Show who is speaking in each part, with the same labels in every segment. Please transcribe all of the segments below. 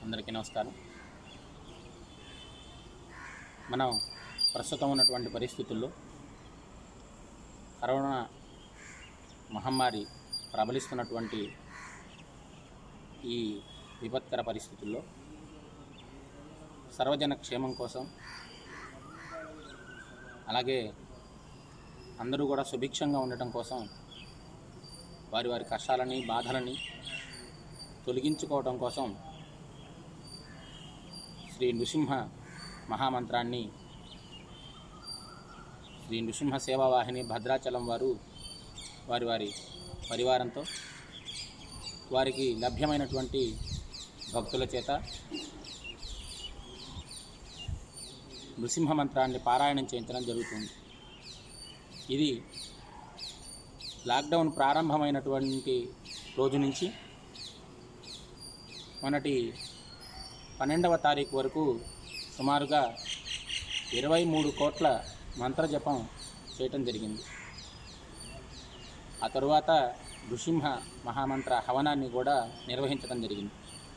Speaker 1: అందరికీ నమస్కారం మనం ప్రస్తుతం ఉన్నటువంటి పరిస్థితుల్లో కరోనా మహమ్మారి ప్రబలిస్తున్నటువంటి ఈ విపత్కర పరిస్థితుల్లో సర్వజన క్షేమం కోసం అలాగే అందరూ కూడా సుభిక్షంగా ఉండటం కోసం వారి వారి కష్టాలని బాధలని తొలగించుకోవడం కోసం శ్రీ నృసింహ మహామంత్రాన్ని శ్రీ నృసింహ సేవావాహిని భద్రాచలం వారు వారి వారి పరివారంతో వారికి లభ్యమైనటువంటి భక్తుల చేత నృసింహ మంత్రాన్ని పారాయణం చేయించడం జరుగుతుంది ఇది లాక్డౌన్ ప్రారంభమైనటువంటి రోజు నుంచి మొన్నటి పన్నెండవ తారీఖు వరకు సుమారుగా ఇరవై మూడు కోట్ల మంత్రజపం చేయటం జరిగింది ఆ తరువాత నృసింహ మహామంత్ర హవనాన్ని కూడా నిర్వహించడం జరిగింది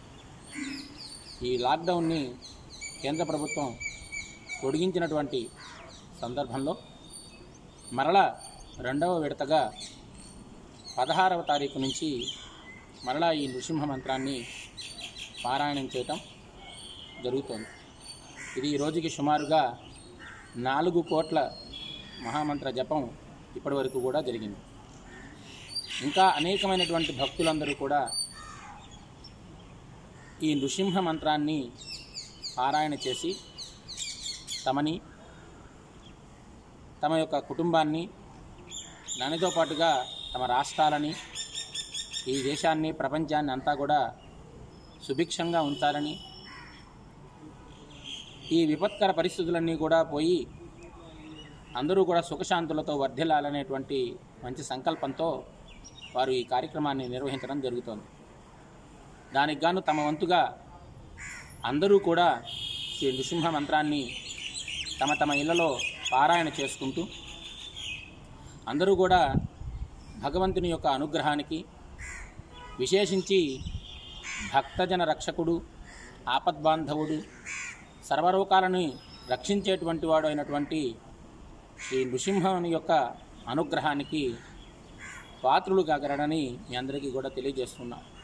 Speaker 1: ఈ లాక్డౌన్ని కేంద్ర ప్రభుత్వం పొడిగించినటువంటి సందర్భంలో మరలా రెండవ విడతగా పదహారవ తారీఖు నుంచి మరలా ఈ నృసింహ మంత్రాన్ని పారాయణం చేయటం జరుగుతోంది ఇది ఈ రోజుకి సుమారుగా నాలుగు కోట్ల మహామంత్ర జపం ఇప్పటి వరకు కూడా జరిగింది ఇంకా అనేకమైనటువంటి భక్తులందరూ కూడా ఈ నృసింహ మంత్రాన్ని పారాయణ చేసి తమని తమ యొక్క కుటుంబాన్ని దానితో పాటుగా తమ రాష్ట్రాలని ఈ దేశాన్ని ప్రపంచాన్ని అంతా కూడా సుభిక్షంగా ఉంచాలని ఈ విపత్కర పరిస్థితులన్నీ కూడా పోయి అందరూ కూడా సుఖశాంతులతో వర్ధిల్లాలనేటువంటి మంచి సంకల్పంతో వారు ఈ కార్యక్రమాన్ని నిర్వహించడం జరుగుతోంది దానికి గాను తమ వంతుగా అందరూ కూడా శ్రీ నృసింహ మంత్రాన్ని తమ తమ ఇళ్లలో పారాయణ చేసుకుంటూ అందరూ కూడా భగవంతుని యొక్క అనుగ్రహానికి విశేషించి భక్తజన రక్షకుడు ఆపద్బాంధవుడు సర్వలోకాలను రక్షించేటువంటి వాడు అయినటువంటి శ్రీ నృసింహుని యొక్క అనుగ్రహానికి పాత్రులు కాగలడని మీ అందరికీ కూడా తెలియజేస్తున్నాం